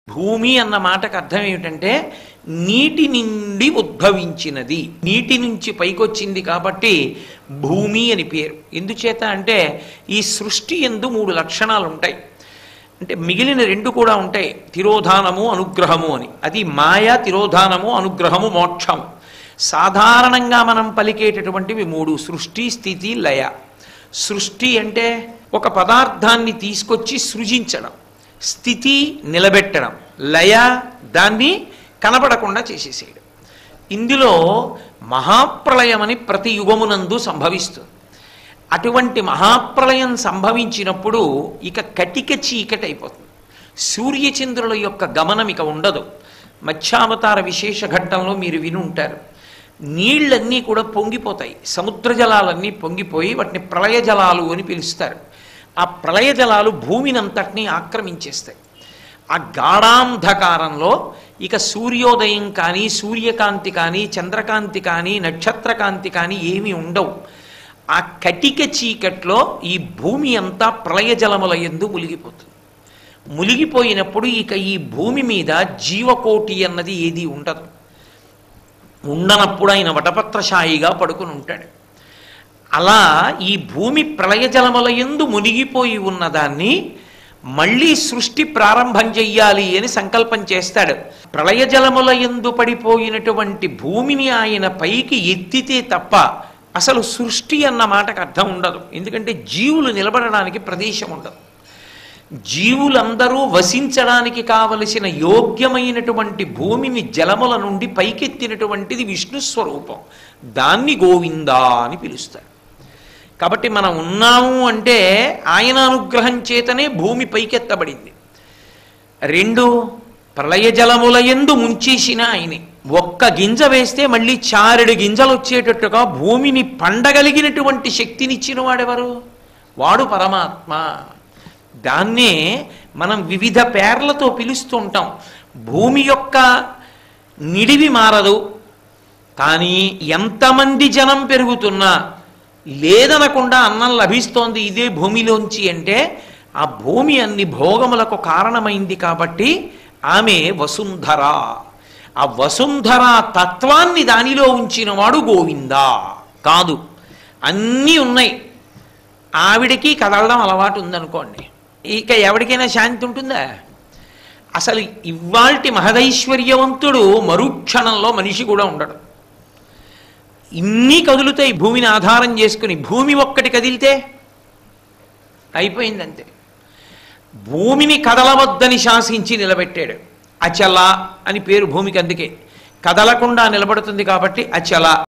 భూమి అన్న మాటకు అర్థం ఏమిటంటే నీటి నుండి ఉద్భవించినది నీటి నుంచి పైకొచ్చింది కాబట్టి భూమి అని పేరు ఎందుచేత అంటే ఈ సృష్టి ఎందు మూడు లక్షణాలు ఉంటాయి అంటే మిగిలిన రెండు కూడా ఉంటాయి తిరోధానము అనుగ్రహము అని అది మాయ తిరోధానము అనుగ్రహము మోక్షము సాధారణంగా మనం పలికేటటువంటివి మూడు సృష్టి స్థితి లయ సృష్టి అంటే ఒక పదార్థాన్ని తీసుకొచ్చి సృజించడం స్థితి నిలబెట్టడం లయ దాన్ని కనబడకుండా చేసేసేయడం ఇందులో మహాప్రళయం అని ప్రతి యుగమునందు సంభవిస్తుంది అటువంటి మహాప్రళయం సంభవించినప్పుడు ఇక కటిక చీకటి అయిపోతుంది సూర్యచంద్రుల యొక్క గమనం ఇక ఉండదు మత్స్యావతార విశేష ఘట్టంలో మీరు విని ఉంటారు నీళ్ళన్నీ కూడా పొంగిపోతాయి సముద్ర జలాలన్నీ పొంగిపోయి వాటిని ప్రళయ జలాలు అని పిలుస్తారు ఆ ప్రళయ జలాలు భూమినంతటినీ ఆక్రమించేస్తాయి ఆ గాఢాంధకారంలో ఇక సూర్యోదయం కానీ సూర్యకాంతి కానీ చంద్రకాంతి కానీ నక్షత్రకాంతి కానీ ఏమీ ఉండవు ఆ కటిక చీకట్లో ఈ భూమి అంతా ప్రళయ జలముల ఎందు మునిగిపోతుంది మునిగిపోయినప్పుడు ఇక ఈ భూమి మీద జీవకోటి అన్నది ఏది ఉండదు ఉండనప్పుడు ఆయన వటపత్రశాయిగా పడుకుని ఉంటాడు అలా ఈ భూమి ప్రళయ జలముల ఎందు మునిగిపోయి ఉన్నదాన్ని మళ్ళీ సృష్టి ప్రారంభం చెయ్యాలి అని సంకల్పం చేస్తాడు ప్రళయ జలముల ఎందు పడిపోయినటువంటి భూమిని ఆయన పైకి ఎత్తితే తప్ప అసలు సృష్టి అన్న మాటకు అర్థం ఉండదు ఎందుకంటే జీవులు నిలబడడానికి ప్రదేశం ఉండదు జీవులందరూ వసించడానికి కావలసిన యోగ్యమైనటువంటి భూమిని జలముల నుండి పైకెత్తినటువంటిది విష్ణు స్వరూపం దాన్ని గోవిందా అని పిలుస్తారు కాబట్టి మనం ఉన్నాము అంటే ఆయన అనుగ్రహం చేతనే భూమి పైకెత్తబడింది రెండు ప్రళయ జలముల ఎందు ముంచేసిన ఆయనే ఒక్క గింజ వేస్తే మళ్ళీ చారెడు గింజలు వచ్చేటట్టుగా భూమిని పండగలిగినటువంటి శక్తినిచ్చిన వాడెవరు వాడు పరమాత్మ దాన్నే మనం వివిధ పేర్లతో పిలుస్తూ ఉంటాం భూమి యొక్క నిడివి మారదు కానీ ఎంతమంది జనం పెరుగుతున్నా లేదనకుండా అన్నం లభిస్తోంది ఇదే భూమిలోంచి అంటే ఆ భూమి అన్ని భోగములకు కారణమైంది కాబట్టి ఆమె వసుంధర ఆ వసుంధర తత్వాన్ని దానిలో ఉంచినవాడు గోవిందా కాదు అన్నీ ఉన్నాయి ఆవిడకి కదలడం అలవాటు ఉందనుకోండి ఇక ఎవరికైనా శాంతి ఉంటుందా అసలు ఇవాల్టి మహదైశ్వర్యవంతుడు మరుక్షణంలో మనిషి కూడా ఉండడు ఇన్ని కదులుతాయి భూమిని ఆధారం చేసుకుని భూమి ఒక్కటి కదిలితే అయిపోయిందంతే భూమిని కదలవద్దని శాసించి నిలబెట్టాడు అచల అని పేరు భూమికి అందుకే కదలకుండా నిలబడుతుంది కాబట్టి అచల